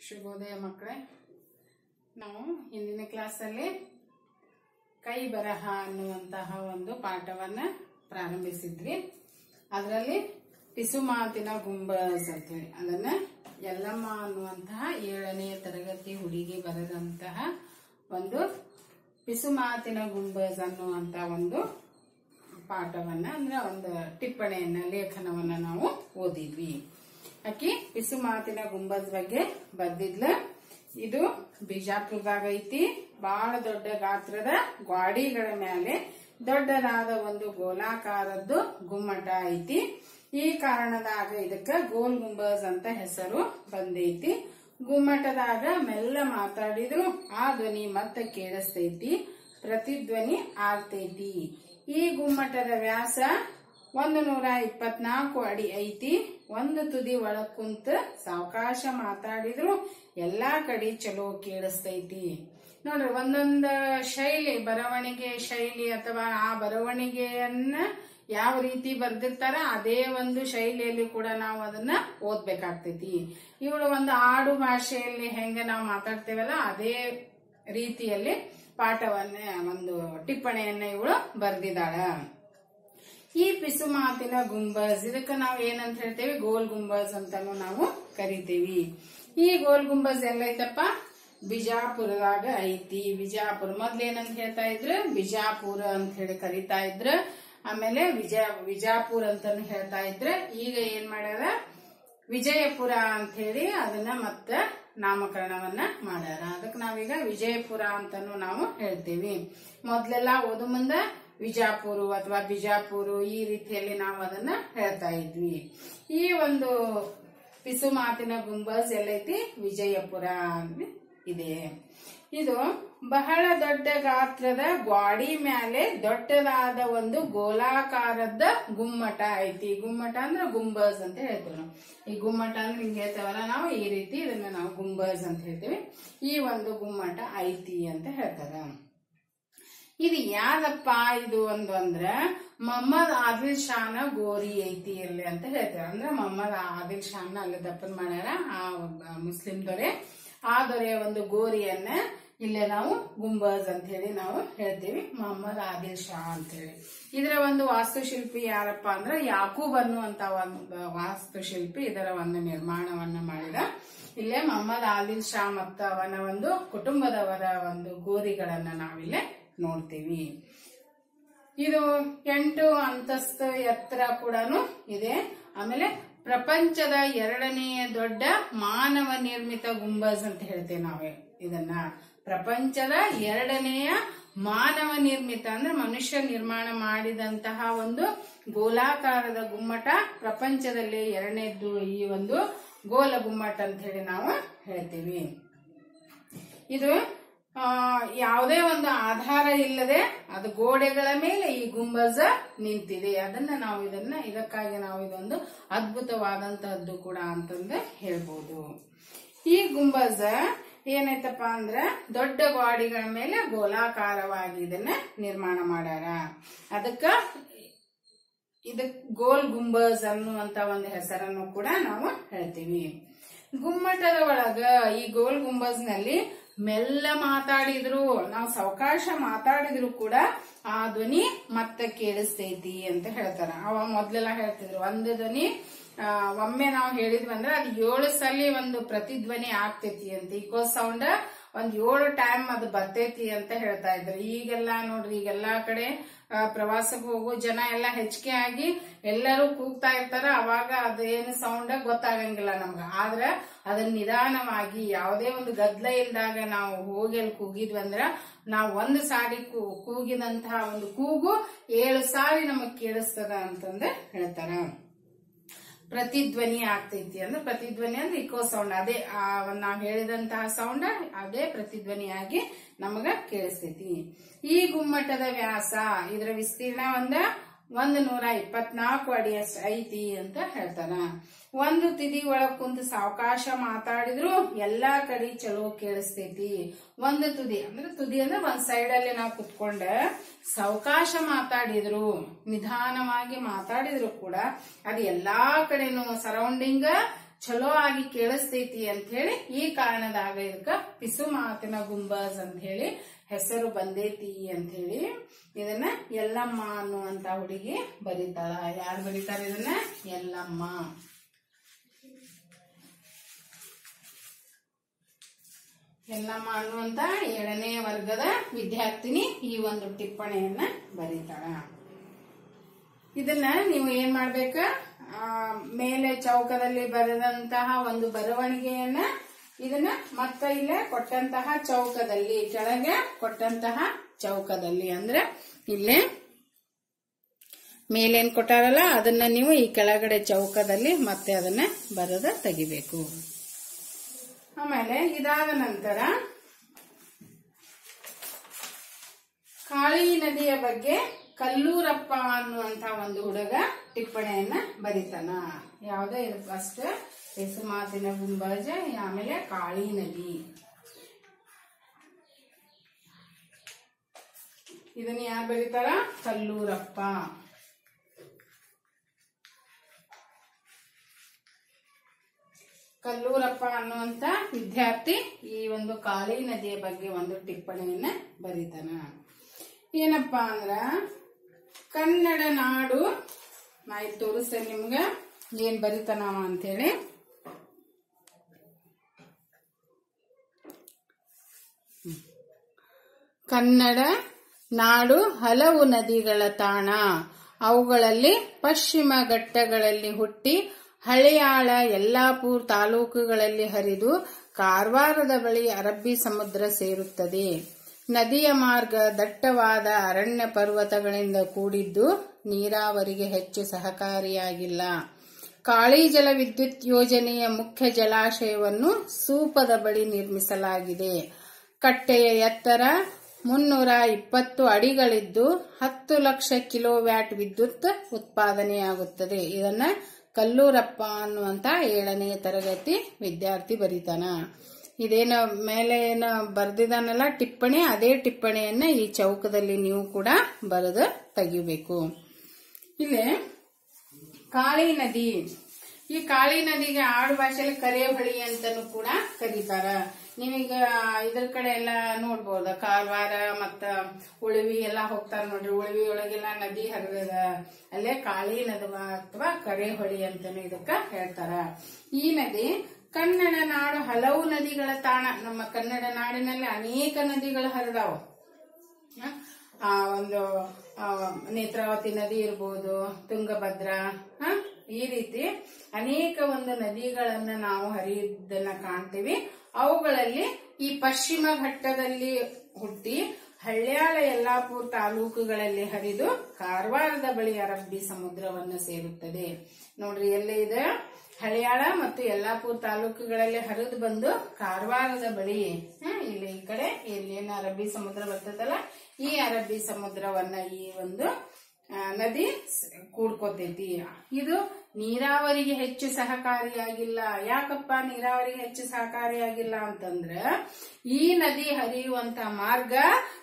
ಶುಭೋದಯ ಮಕ್ಕಳೇ ನಾವು ಹಿಂದಿನ ಕ್ಲಾಸಲ್ಲಿ ಕೈ ಬರಹ ಅನ್ನುವಂತಹ ಒಂದು ಪಾಠವನ್ನ ಪ್ರಾರಂಭಿಸಿದ್ವಿ ಅದರಲ್ಲಿ ಪಿಸುಮಾತಿನ ಗುಂಬಸ್ ಅಂತೇಳಿ ಅದನ್ನ ಯಲ್ಲಮ್ಮ ಅನ್ನುವಂತಹ ಏಳನೇ ತರಗತಿ ಹುಡುಗಿ ಬರೆದಂತಹ ಒಂದು ಪಿಸುಮಾತಿನ ಗುಂಬಸ್ ಅನ್ನುವಂತ ಒಂದು ಪಾಠವನ್ನ ಅಂದ್ರೆ ಒಂದು ಟಿಪ್ಪಣಿಯನ್ನ ಲೇಖನವನ್ನ ನಾವು ಓದಿದ್ವಿ ಆಕಿ ಪಿಸು ಮಾತಿನ ಗುಂಬದ್ ಬಗ್ಗೆ ಬರ್ದಿದ್ಲ ಇದು ಬಿಜಾಪುರದಾಗ ಐತಿ ಬಹಳ ದೊಡ್ಡ ಗಾತ್ರದ ಗ್ವಾಡಿಗಳ ಮೇಲೆ ದೊಡ್ಡದಾದ ಒಂದು ಗೋಲಾಕಾರದ್ದು ಗುಮ್ಮಟ ಐತಿ ಈ ಕಾರಣದಾಗ ಇದಕ್ಕ ಗೋಲ್ ಗುಂಬಜ್ ಅಂತ ಹೆಸರು ಬಂದೈತಿ ಗುಮ್ಮಟದಾಗ ಮೆಲ್ಲ ಮಾತಾಡಿದ್ರು ಆ ಧ್ವನಿ ಮತ್ತೆ ಕೇಳಿಸ್ತೈತಿ ಪ್ರತಿಧ್ವನಿ ಆಗ್ತೈತಿ ಈ ಗುಮ್ಮಟದ ವ್ಯಾಸ ಒಂದು ನೂರ ಇಪ್ಪತ್ನಾಲ್ಕು ಅಡಿ ಐತಿ ಒಂದು ತುದಿ ಒಳಗ್ ಕುಂತ ಸಾವಕಾಶ ಮಾತಾಡಿದ್ರು ಎಲ್ಲಾ ಕಡೆ ಚಲೋ ಕೇಳಿಸ್ತೈತಿ ನೋಡ್ರಿ ಒಂದೊಂದ ಶೈಲಿ ಬರವಣಿಗೆ ಶೈಲಿ ಅಥವಾ ಆ ಬರವಣಿಗೆಯನ್ನ ಯಾವ ರೀತಿ ಬರ್ದಿರ್ತಾರ ಅದೇ ಒಂದು ಶೈಲಿಯಲ್ಲಿ ಕೂಡ ನಾವು ಅದನ್ನ ಓದ್ಬೇಕಾಗ್ತೈತಿ ಇವಳು ಒಂದು ಆಡು ಭಾಷೆಯಲ್ಲಿ ಹೆಂಗ ನಾವು ಮಾತಾಡ್ತೇವಲ್ಲ ಅದೇ ರೀತಿಯಲ್ಲಿ ಪಾಠವನ್ನ ಒಂದು ಟಿಪ್ಪಣಿಯನ್ನ ಇವಳು ಬರ್ದಿದ್ದಾಳ ಈ ಪಿಸು ಮಾತಿನ ಗುಂಬಜ್ ಇದಕ್ಕ ನಾವು ಏನಂತ ಹೇಳ್ತೇವೆ ಗೋಲ್ ಗುಂಬಜ್ ಅಂತಾನು ನಾವು ಕರಿತೀವಿ ಈ ಗೋಲ್ ಗುಂಬಜ್ ಎಲ್ಲೈತಪ್ಪ ಬಿಜಾಪುರದಾಗ ಐತಿ ಬಿಜಾಪುರ ಮೊದ್ಲ ಏನಂತ ಹೇಳ್ತಾ ಇದ್ರು ಬಿಜಾಪುರ ಅಂತ ಹೇಳಿ ಕರಿತಾ ಇದ್ರ ಆಮೇಲೆ ವಿಜಯ ವಿಜಾಪುರ ಅಂತಾನು ಹೇಳ್ತಾ ಇದ್ರ ಈಗ ಏನ್ ಮಾಡ್ಯಾರ ವಿಜಯಪುರ ಅಂತ ಹೇಳಿ ಅದನ್ನ ಮತ್ತ ನಾಮಕರಣವನ್ನ ಮಾಡ್ಯಾರ ಅದಕ್ಕೆ ನಾವೀಗ ವಿಜಯಪುರ ಅಂತಾನು ನಾವು ಹೇಳ್ತೀವಿ ಮೊದ್ಲೆಲ್ಲ ಓದು ಮುಂದ ವಿಜಾಪುರ ಅಥವಾ ಬಿಜಾಪುರ ಈ ರೀತಿಯಲ್ಲಿ ನಾವು ಅದನ್ನ ಹೇಳ್ತಾ ಇದ್ವಿ ಈ ಒಂದು ಪಿಸು ಮಾತಿನ ಗುಂಬಜ್ ಎಲ್ಲೈತಿ ವಿಜಯಪುರ ಅಂತ ಇದೆ ಇದು ಬಹಳ ದೊಡ್ಡ ಗಾತ್ರದ ಗ್ವಾಡಿ ಮೇಲೆ ದೊಡ್ಡದಾದ ಒಂದು ಗೋಲಾಕಾರದ ಗುಮ್ಮಟ ಐತಿ ಗುಮ್ಮಟ ಅಂದ್ರೆ ಗುಂಬಜ್ ಅಂತ ಹೇಳ್ತೀವಿ ನಾವು ಈ ಗುಮ್ಮಟ ಅಂದ್ರೆ ಹಿಂಗೆ ಹೇಳ್ತೇವಲ್ಲ ನಾವು ಈ ರೀತಿ ಇದನ್ನ ನಾವು ಗುಂಬಜ್ ಅಂತ ಹೇಳ್ತೀವಿ ಈ ಒಂದು ಗುಮ್ಮಟ ಐತಿ ಅಂತ ಹೇಳ್ತಾರ ಇದು ಯಾರಪ್ಪ ಇದು ಒಂದು ಅಂದ್ರ ಮೊಹಮ್ಮದ್ ಆದಿಲ್ ಶಾನ ಗೋರಿ ಐತಿ ಇರ್ಲಿ ಅಂತ ಹೇಳ್ತಾರೆ ಅಂದ್ರೆ ಮೊಹಮ್ಮದ್ ಆದಿಲ್ ಶಾನ ಅಲ್ಲಿ ದಪ್ಪನ್ ಮಾಡ್ಯಾರ ಆ ಮುಸ್ಲಿಂ ದೊರೆ ಆ ದೊರೆಯ ಒಂದು ಗೋರಿಯನ್ನ ಇಲ್ಲೇ ನಾವು ಗುಂಬಜ್ ಅಂತ ಹೇಳಿ ನಾವು ಹೇಳ್ತೀವಿ ಮೊಹಮ್ಮದ್ ಆದಿಲ್ ಶಾ ಅಂತ ಹೇಳಿ ಇದರ ಒಂದು ವಾಸ್ತುಶಿಲ್ಪಿ ಯಾರಪ್ಪ ಅಂದ್ರೆ ಯಾಕೂಬ್ ಅನ್ನುವಂತ ಒಂದು ವಾಸ್ತುಶಿಲ್ಪಿ ಇದರ ಒಂದು ನಿರ್ಮಾಣವನ್ನ ಮಾಡಿದ ಇಲ್ಲೇ ಮೊಹಮ್ಮದ್ ಆದಿಲ್ ಶಾ ಮತ್ತು ಅವನ ಒಂದು ಕುಟುಂಬದವರ ಒಂದು ಗೋರಿಗಳನ್ನ ನಾವಿಲ್ಲೇ ನೋಡ್ತೀವಿ ಇದು ಎಂಟು ಅಂತಸ್ತು ಎತ್ತರ ಕೂಡ ಇದೆ ಆಮೇಲೆ ಪ್ರಪಂಚದ ಎರಡನೆಯ ದೊಡ್ಡ ಮಾನವ ನಿರ್ಮಿತ ಗುಂಬಜ್ ಅಂತ ಹೇಳ್ತೇವೆ ನಾವೇ ಇದನ್ನ ಪ್ರಪಂಚದ ಎರಡನೆಯ ಮಾನವ ನಿರ್ಮಿತ ಅಂದ್ರೆ ಮನುಷ್ಯ ನಿರ್ಮಾಣ ಮಾಡಿದಂತಹ ಒಂದು ಗೋಲಾಕಾರದ ಗುಮ್ಮಟ ಪ್ರಪಂಚದಲ್ಲಿ ಎರಡನೇದ್ದು ಈ ಒಂದು ಗೋಲ ಗುಮ್ಮಟ ಅಂತ ಹೇಳಿ ನಾವು ಹೇಳ್ತೀವಿ ಇದು ಆ ಯಾವುದೇ ಒಂದು ಆಧಾರ ಇಲ್ಲದೆ ಅದು ಗೋಡೆಗಳ ಮೇಲೆ ಈ ಗುಂಬಜ ನಿಂತಿದೆ ಅದನ್ನ ನಾವು ಇದನ್ನ ಇದಕ್ಕಾಗಿ ನಾವು ಇದೊಂದು ಅದ್ಭುತವಾದಂತಹದ್ದು ಕೂಡ ಅಂತಂದು ಹೇಳ್ಬೋದು ಈ ಗುಂಬಜ ಏನೈತಪ್ಪ ಅಂದ್ರ ದೊಡ್ಡ ಗಾಡಿಗಳ ಮೇಲೆ ಗೋಲಾಕಾರವಾಗಿ ಇದನ್ನ ನಿರ್ಮಾಣ ಮಾಡ್ಯಾರ ಅದಕ್ಕ ಇದಕ್ ಗೋಲ್ ಗುಂಬಜ್ ಅನ್ನುವಂತ ಒಂದು ಹೆಸರನ್ನು ಕೂಡ ನಾವು ಹೇಳ್ತೀವಿ ಗುಮ್ಮಟದ ಒಳಗ ಈ ಗೋಲ್ ಗುಂಬಜ್ ನಲ್ಲಿ ಮೆಲ್ಲ ಮಾತಾಡಿದ್ರು ನಾವು ಸಾವಕಾಶ ಮಾತಾಡಿದ್ರು ಕೂಡ ಆ ಧ್ವನಿ ಮತ್ತೆ ಕೇಳಿಸ್ತೈತಿ ಅಂತ ಹೇಳ್ತಾರ ಅವ ಮೊದ್ಲೆಲ್ಲ ಹೇಳ್ತಿದ್ರು ಒಂದು ಧ್ವನಿ ಆ, ಒಮ್ಮೆ ನಾವು ಹೇಳಿದ್ವಿ ಅಂದ್ರೆ ಅದು ಏಳು ಸಲ ಒಂದು ಪ್ರತಿಧ್ವನಿ ಆಗ್ತೈತಿ ಅಂತ ಈಕೋ ಸೌಂಡ್ ಒಂದ್ ಏಳು ಟೈಮ್ ಅದು ಬರ್ತೈತಿ ಅಂತ ಹೇಳ್ತಾ ಇದ್ರು ಈಗೆಲ್ಲ ನೋಡ್ರಿ ಈಗೆಲ್ಲಾ ಕಡೆ ಆ, ಪ್ರವಾಸಕ್ಕೆ ಹೋಗೋ ಜನ ಎಲ್ಲ ಹೆಚ್ಚಿಗೆ ಆಗಿ ಎಲ್ಲರೂ ಕೂಗ್ತಾ ಇರ್ತಾರ ಅವಾಗ ಅದೇನು ಸೌಂಡ್ ಗೊತ್ತಾಗಂಗಿಲ್ಲ ನಮ್ಗ ಆದ್ರ ಅದನ್ನ ನಿಧಾನವಾಗಿ ಯಾವುದೇ ಒಂದು ಗದ್ಲ ಇಲ್ದಾಗ ನಾವು ಹೋಗಿ ಅಲ್ಲಿ ಕೂಗಿದ್ವಿ ಅಂದ್ರ ನಾವು ಒಂದು ಸಾರಿ ಕೂ- ಕೂಗಿದಂತಹ ಒಂದು ಕೂಗು ಏಳು ಸಾರಿ ನಮಗ್ ಕೇಳಿಸ್ತದ ಅಂತಂದ ಹೇಳ್ತಾರ ಪ್ರತಿಧ್ವನಿ ಆಗ್ತೈತಿ ಅಂದ್ರೆ ಪ್ರತಿಧ್ವನಿ ಅಂದ್ರೆ ಇಕೋ ಸೌಂಡ್ ಅದೇ ಆ ಒಂದ್ ನಾವ್ ಹೇಳಿದಂತಹ ಸೌಂಡ್ ಅದೇ ಪ್ರತಿಧ್ವನಿಯಾಗಿ ನಮಗ ಕೇಳಿಸ್ತೈತಿ ಈ ಗುಮ್ಮಟದ ವ್ಯಾಸ ಇದರ ವಿಸ್ತೀರ್ಣ ಒಂದ ಒಂದು ನೂರ ಇಪ್ಪತ್ನಾಲ್ಕು ಅಡಿಯಷ್ಟು ಐತಿ ಅಂತ ಹೇಳ್ತಾರ ಒಂದು ತಿದಿ ಒಳಗ್ ಕುಂತು ಸಾವಕಾಶ ಮಾತಾಡಿದ್ರು ಎಲ್ಲಾ ಕಡೆ ಚಲೋ ಕೇಳಿಸ್ತೈತಿ ಒಂದು ತುದಿ ಅಂದ್ರೆ ತುದಿ ಅಂದ್ರೆ ಒಂದ್ ಸೈಡ್ ಅಲ್ಲಿ ನಾವು ಕುತ್ಕೊಂಡ ಸಾವಕಾಶ ಮಾತಾಡಿದ್ರು ನಿಧಾನವಾಗಿ ಮಾತಾಡಿದ್ರು ಕೂಡ ಅದು ಎಲ್ಲಾ ಕಡೆನೂ ಸರೌಂಡಿಂಗ್ ಚಲೋ ಆಗಿ ಕೇಳಿಸ್ತೈತಿ ಅಂತ ಹೇಳಿ ಈ ಕಾರಣದಾಗ ಇದಕ್ಕ ಪಿಸು ಮಾತಿನ ಗುಂಬಜ್ ಅಂತ ಹೇಳಿ ಹೆಸರು ಬಂದೈತಿ ಅಂತ ಹೇಳಿ ಇದನ್ನ ಎಲ್ಲಮ್ಮ ಅನ್ನುವಂತ ಹುಡುಗಿ ಬರೀತಾಳ ಯಾರು ಬರೀತಾರ ಇದನ್ನ ಎಲ್ಲಮ್ಮ ಎಲ್ಲಮ್ಮ ಅನ್ನುವಂತ ಏಳನೇ ವರ್ಗದ ವಿದ್ಯಾರ್ಥಿನಿ ಈ ಒಂದು ಟಿಪ್ಪಣಿಯನ್ನ ಬರೀತಾಳ ಇದನ್ನ ನೀವು ಏನ್ ಮಾಡ್ಬೇಕ ಆ, ಮೇಲೆ ಚೌಕದಲ್ಲಿ ಬರೆದಂತಹ ಒಂದು ಬರವಣಿಗೆಯನ್ನ ಇದನ್ನ ಮತ್ತ ಇಲ್ಲೇ ಕೊಟ್ಟಂತಹ ಚೌಕದಲ್ಲಿ ಕೆಳಗೆ ಕೊಟ್ಟಂತಹ ಚೌಕದಲ್ಲಿ ಅಂದ್ರೆ ಇಲ್ಲೇ ಮೇಲೇನ್ ಕೊಟ್ಟಾರಲ್ಲ ಅದನ್ನ ನೀವು ಈ ಕೆಳಗಡೆ ಚೌಕದಲ್ಲಿ ಮತ್ತೆ ಅದನ್ನ ಬರದ ತೆಗಿಬೇಕು ಆಮೇಲೆ ಇದಾದ ನಂತರ ಕಾಳಿ ನದಿಯ ಬಗ್ಗೆ ಕಲ್ಲೂರಪ್ಪ ಅನ್ನುವಂತ ಒಂದು ಹುಡುಗ ಟಿಪ್ಪಣಿಯನ್ನ ಬರಿತಾನ ಯಾವ್ದೋ ಇದು ಫಸ್ಟ್ ಮಾತಿನ ಗುಂಬಾಜ ಆಮೇಲೆ ಕಾಳಿ ನದಿ ಇದನ್ನ ಯಾರು ಬರೀತಾರ ಕಲ್ಲೂರಪ್ಪ ಕಲ್ಲೂರಪ್ಪ ಅನ್ನುವಂತ ವಿದ್ಯಾರ್ಥಿ ಈ ಒಂದು ಕಾಳಿ ನದಿಯ ಬಗ್ಗೆ ಒಂದು ಟಿಪ್ಪಣಿಯನ್ನ ಬರೀತಾನ ಏನಪ್ಪಾ ಅಂದ್ರ ಕನ್ನಡ ನಾಡು ನಾ ಇಲ್ಲಿ ತೋರಿಸ್ತೇನೆ ನಿಮ್ಗ ಏನ್ ಬರೀತಾನವ ಅಂತೇಳಿ ಹ್ಮ್. ಕನ್ನಡ ನಾಡು ಹಲವು ನದಿಗಳ ತಾಣ ಅವುಗಳಲ್ಲಿ ಪಶ್ಚಿಮ ಘಟ್ಟಗಳಲ್ಲಿ ಹುಟ್ಟಿ ಹಳೆಯಾಳ ಯಲ್ಲಾಪುರ್ ತಾಲೂಕುಗಳಲ್ಲಿ ಹರಿದು ಕಾರವಾರದ ಬಳಿ ಅರಬ್ಬಿ ಸಮುದ್ರ ಸೇರುತ್ತದೆ ನದಿಯ ಮಾರ್ಗ ದಟ್ಟವಾದ ಅರಣ್ಯ ಪರ್ವತಗಳಿಂದ ಕೂಡಿದ್ದು ನೀರಾವರಿಗೆ ಹೆಚ್ಚು ಸಹಕಾರಿಯಾಗಿಲ್ಲ ಕಾಳಿ ಜಲ ವಿದ್ಯುತ್ ಯೋಜನೆಯ ಮುಖ್ಯ ಜಲಾಶಯವನ್ನು ಸೂಪದ ಬಳಿ ನಿರ್ಮಿಸಲಾಗಿದೆ ಕಟ್ಟೆಯ ಎತ್ತರ ಮುನ್ನೂರ ಇಪ್ಪತ್ತು ಅಡಿಗಳಿದ್ದು ಹತ್ತು ಲಕ್ಷ ಕಿಲೋವ್ಯಾಟ್ ವಿದ್ಯುತ್ ಉತ್ಪಾದನೆಯಾಗುತ್ತದೆ ಇದನ್ನ ಕಲ್ಲೂರಪ್ಪ ಅನ್ನುವಂತ ಏಳನೆಯ ತರಗತಿ ವಿದ್ಯಾರ್ಥಿ ಬರೀತಾನ ಇದೇನ ಮೇಲೆ ಏನ ಬರ್ದಿದಾನಲ್ಲ ಟಿಪ್ಪಣಿ ಅದೇ ಟಿಪ್ಪಣಿಯನ್ನ ಈ ಚೌಕದಲ್ಲಿ ನೀವು ಕೂಡ ಬರೆದು ತೆಗಿಬೇಕು ಇಲ್ಲಿ ಕಾಳಿ ನದಿ ಈ ಕಾಳಿ ನದಿಗೆ ಆಡು ಭಾಷೆಯಲ್ಲಿ ಕರೇಹೊಳಿ ಅಂತಾನು ಕೂಡ ಕರೀತಾರ ನೀವೀಗ ಇದ್ರ ಕಡೆ ಎಲ್ಲ ನೋಡ್ಬೋದ ಕಾರವಾರ ಮತ್ತ ಉಳವಿ ಎಲ್ಲ ಹೋಗ್ತಾರ ನೋಡ್ರಿ ಉಳವಿ ಒಳಗೆಲ್ಲ ನದಿ ಹರಿದ ಅಲ್ಲೇ ಕಾಳಿ ನದಿ ಅಥವಾ ಕರೇಹೊಳಿ ಅಂತಾನು ಇದಕ್ಕ ಹೇಳ್ತಾರ ಈ ನದಿ ಕನ್ನಡ ನಾಡು ಹಲವು ನದಿಗಳ ತಾಣ ನಮ್ಮ ಕನ್ನಡ ನಾಡಿನಲ್ಲಿ ಅನೇಕ ನದಿಗಳು ಹರಿದಾವ ಆ ಒಂದು ಆ, ನೇತ್ರಾವತಿ ನದಿ ಇರ್ಬೋದು ತುಂಗಭದ್ರಾ ಹ? ಈ ರೀತಿ ಅನೇಕ ಒಂದು ನದಿಗಳನ್ನ ನಾವು ಹರಿಯುವುದನ್ನ ಕಾಣ್ತೀವಿ ಅವುಗಳಲ್ಲಿ ಈ ಪಶ್ಚಿಮ ಘಟ್ಟದಲ್ಲಿ ಹುಟ್ಟಿ ಹಳ್ಯಾಳ ಯಲ್ಲಾಪುರ ತಾಲೂಕುಗಳಲ್ಲಿ ಹರಿದು ಕಾರವಾರದ ಬಳಿ ಅರಬ್ಬಿ ಸಮುದ್ರವನ್ನು ಸೇರುತ್ತದೆ ನೋಡ್ರಿ ಎಲ್ಲಿ ಇದೆ ಹಳಿಯಾಳ ಮತ್ತು ಯಲ್ಲಾಪುರ ತಾಲೂಕುಗಳಲ್ಲಿ ಹರಿದು ಬಂದು ಕಾರವಾರದ ಬಳಿ ಹ, ಇಲ್ಲಿ ಈ ಕಡೆ ಇಲ್ಲಿ ಏನು ಅರಬ್ಬಿ ಸಮುದ್ರ ಬರ್ತದಲ್ಲ ಈ ಅರಬ್ಬಿ ಸಮುದ್ರವನ್ನ ಈ ಒಂದು ಆ, ನದಿ ಸ್- ಕೂಡ್ಕೋತೈತಿ ಇದು ನೀರಾವರಿಗೆ ಹೆಚ್ಚು ಸಹಕಾರಿಯಾಗಿಲ್ಲ ಯಾಕಪ್ಪ ನೀರಾವರಿಗೆ ಹೆಚ್ಚು ಸಹಕಾರಿಯಾಗಿಲ್ಲ ಅಂತಂದ್ರ ಈ ನದಿ ಹರಿಯುವಂತ ಮಾರ್ಗ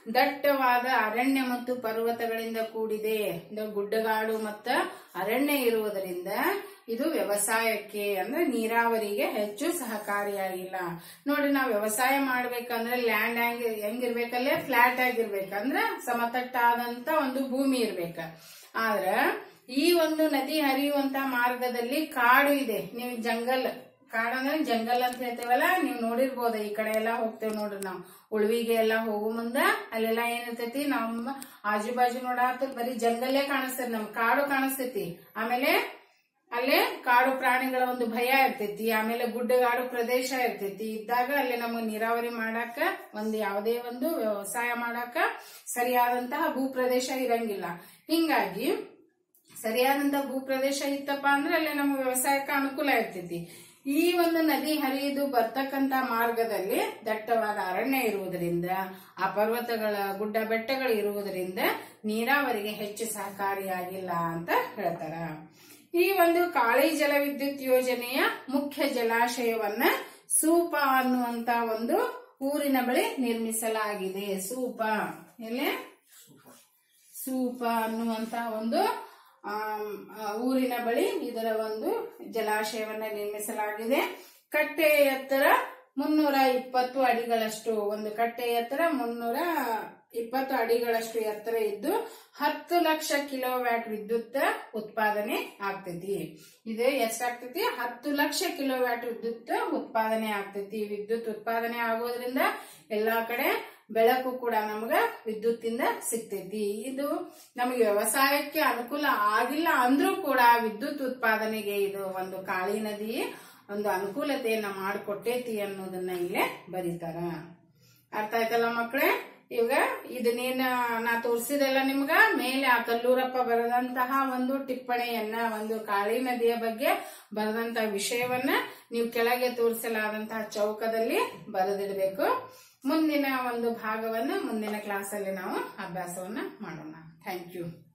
ದಟ್ಟವಾದ ಅರಣ್ಯ ಮತ್ತು ಪರ್ವತಗಳಿಂದ ಕೂಡಿದೆ ಇದು ಗುಡ್ಡಗಾಡು ಮತ್ತು ಅರಣ್ಯ ಇರುವುದರಿಂದ ಇದು ವ್ಯವಸಾಯಕ್ಕೆ ಅಂದ್ರೆ ನೀರಾವರಿಗೆ ಹೆಚ್ಚು ಸಹಕಾರಿಯಾಗಿಲ್ಲ ನೋಡಿ ನಾವು ವ್ಯವಸಾಯ ಮಾಡ್ಬೇಕಂದ್ರೆ ಲ್ಯಾಂಡ್ ಹೆಂಗ್ ಹೆಂಗಿರ್ಬೇಕಲ್ಲೇ ಫ್ಲಾಟ್ ಆಗಿರ್ಬೇಕಂದ್ರ ಸಮತಟ್ಟಾದಂತ ಒಂದು ಭೂಮಿ ಇರ್ಬೇಕ ಆದ್ರ ಈ ಒಂದು ನದಿ ಹರಿಯುವಂತ ಮಾರ್ಗದಲ್ಲಿ ಕಾಡು ಇದೆ ನೀವು ಜಂಗಲ್ ಕಾಡು ಅಂದ್ರೆ ಜಂಗಲ್ ಅಂತ ಹೇಳ್ತೇವಲ್ಲ ನೀವು ನೋಡಿರ್ಬೋದು ಈ ಕಡೆ ಎಲ್ಲ ಹೋಗ್ತೇವೆ ನೋಡ್ರಿ ನಾವು ಉಳ್ವಿಗೆ ಎಲ್ಲ ಹೋಗೋ ಮುಂದ ಅಲ್ಲೆಲ್ಲ ಏನಿರ್ತೈತಿ ನಮ್ಮ ಆಜು ಬಾಜು ನೋಡಾತ ಬರೀ ಜಂಗಲ್ಲೇ ಕಾಣಿಸ್ತೈತಿ ನಮ್ ಕಾಡು ಕಾಣಿಸ್ತೈತಿ ಆಮೇಲೆ ಅಲ್ಲೇ ಕಾಡು ಪ್ರಾಣಿಗಳ ಒಂದು ಭಯ ಇರ್ತೈತಿ ಆಮೇಲೆ ಗುಡ್ಡಗಾಡು ಪ್ರದೇಶ ಇರ್ತೈತಿ ಇದ್ದಾಗ ಅಲ್ಲಿ ನಮಗೆ ನೀರಾವರಿ ಮಾಡಾಕ ಒಂದು ಯಾವುದೇ ಒಂದು ವ್ಯವಸಾಯ ಮಾಡಾಕ ಸರಿಯಾದಂತಹ ಭೂ ಪ್ರದೇಶ ಇರಂಗಿಲ್ಲ ಹಿಂಗಾಗಿ ಸರಿಯಾದಂತಹ ಭೂ ಪ್ರದೇಶ ಇತ್ತಪ್ಪ ಅಂದ್ರೆ ಅಲ್ಲಿ ನಮ್ಮ ವ್ಯವಸಾಯಕ್ಕೆ ಅನುಕೂಲ ಇರ್ತೈತಿ ಈ ಒಂದು ನದಿ ಹರಿದು ಬರ್ತಕ್ಕಂತ ಮಾರ್ಗದಲ್ಲಿ ದಟ್ಟವಾದ ಅರಣ್ಯ ಇರುವುದರಿಂದ ಆ ಪರ್ವತಗಳ ಗುಡ್ಡ ಬೆಟ್ಟಗಳು ಇರುವುದರಿಂದ ನೀರಾವರಿಗೆ ಹೆಚ್ಚು ಸಹಕಾರಿಯಾಗಿಲ್ಲ ಅಂತ ಹೇಳ್ತಾರ ಈ ಒಂದು ಕಾಳಿ ಜಲ ವಿದ್ಯುತ್ ಯೋಜನೆಯ ಮುಖ್ಯ ಜಲಾಶಯವನ್ನ ಸೂಪ ಅನ್ನುವಂತ ಒಂದು ಊರಿನ ಬಳಿ ನಿರ್ಮಿಸಲಾಗಿದೆ ಸೂಪ ಎಲ್ಲೇ ಸೂಪ ಅನ್ನುವಂತ ಒಂದು ಆಮ್, ಆ, ಊರಿನ ಬಳಿ ಇದರ ಒಂದು ಜಲಾಶಯವನ್ನ ನಿರ್ಮಿಸಲಾಗಿದೆ ಕಟ್ಟೆಯ ಎತ್ತರ ಮುನ್ನೂರ ಇಪ್ಪತ್ತು ಅಡಿಗಳಷ್ಟು ಒಂದು ಕಟ್ಟೆಯ ಎತ್ತರ ಮುನ್ನೂರ ಇಪ್ಪತ್ತು ಅಡಿಗಳಷ್ಟು ಎತ್ತರ ಇದ್ದು ಹತ್ತು ಲಕ್ಷ ಕಿಲೋವ್ಯಾಟ್ ವಿದ್ಯುತ್ ಉತ್ಪಾದನೆ ಆಗ್ತೈತಿ ಇದು ಎಷ್ಟಾಗ್ತೈತಿ ಹತ್ತು ಲಕ್ಷ ಕಿಲೋವ್ಯಾಟ್ ವಿದ್ಯುತ್ ಉತ್ಪಾದನೆ ಆಗ್ತೈತಿ ವಿದ್ಯುತ್ ಉತ್ಪಾದನೆ ಆಗೋದ್ರಿಂದ ಎಲ್ಲಾ ಕಡೆ ಬೆಳಕು ಕೂಡ ನಮಗ ವಿದ್ಯುತ್ತಿಂದ ಸಿಗ್ತೈತಿ ಇದು ನಮಗೆ ವ್ಯವಸಾಯಕ್ಕೆ ಅನುಕೂಲ ಆಗಿಲ್ಲ ಅಂದ್ರೂ ಕೂಡ ವಿದ್ಯುತ್ ಉತ್ಪಾದನೆಗೆ ಇದು ಒಂದು ಕಾಳಿ ನದಿ ಒಂದು ಅನುಕೂಲತೆಯನ್ನ ಮಾಡಿಕೊಟ್ಟೈತಿ ಅನ್ನೋದನ್ನ ಇಲ್ಲೇ ಬರೀತಾರ ಅರ್ಥ ಆಯ್ತಲ್ಲ ಮಕ್ಕಳೇ ಇವಾಗ ಇದನ್ನೇನ ನಾ ತೋರಿಸಿದೆಲ್ಲ ನಿಮ್ಗ ಮೇಲೆ ಆ ಕಲ್ಲೂರಪ್ಪ ಬರೆದಂತಹ ಒಂದು ಟಿಪ್ಪಣಿಯನ್ನ ಒಂದು ಕಾಳಿ ನದಿಯ ಬಗ್ಗೆ ಬರೆದಂತಹ ವಿಷಯವನ್ನ ನೀವು ಕೆಳಗೆ ತೋರಿಸಲಾದಂತಹ ಚೌಕದಲ್ಲಿ ಬರೆದಿಡಬೇಕು ಮುಂದಿನ ಒಂದು ಭಾಗವನ್ನು ಮುಂದಿನ ಕ್ಲಾಸಲ್ಲಿ ನಾವು ಅಭ್ಯಾಸವನ್ನ ಮಾಡೋಣ ಥ್ಯಾಂಕ್ ಯು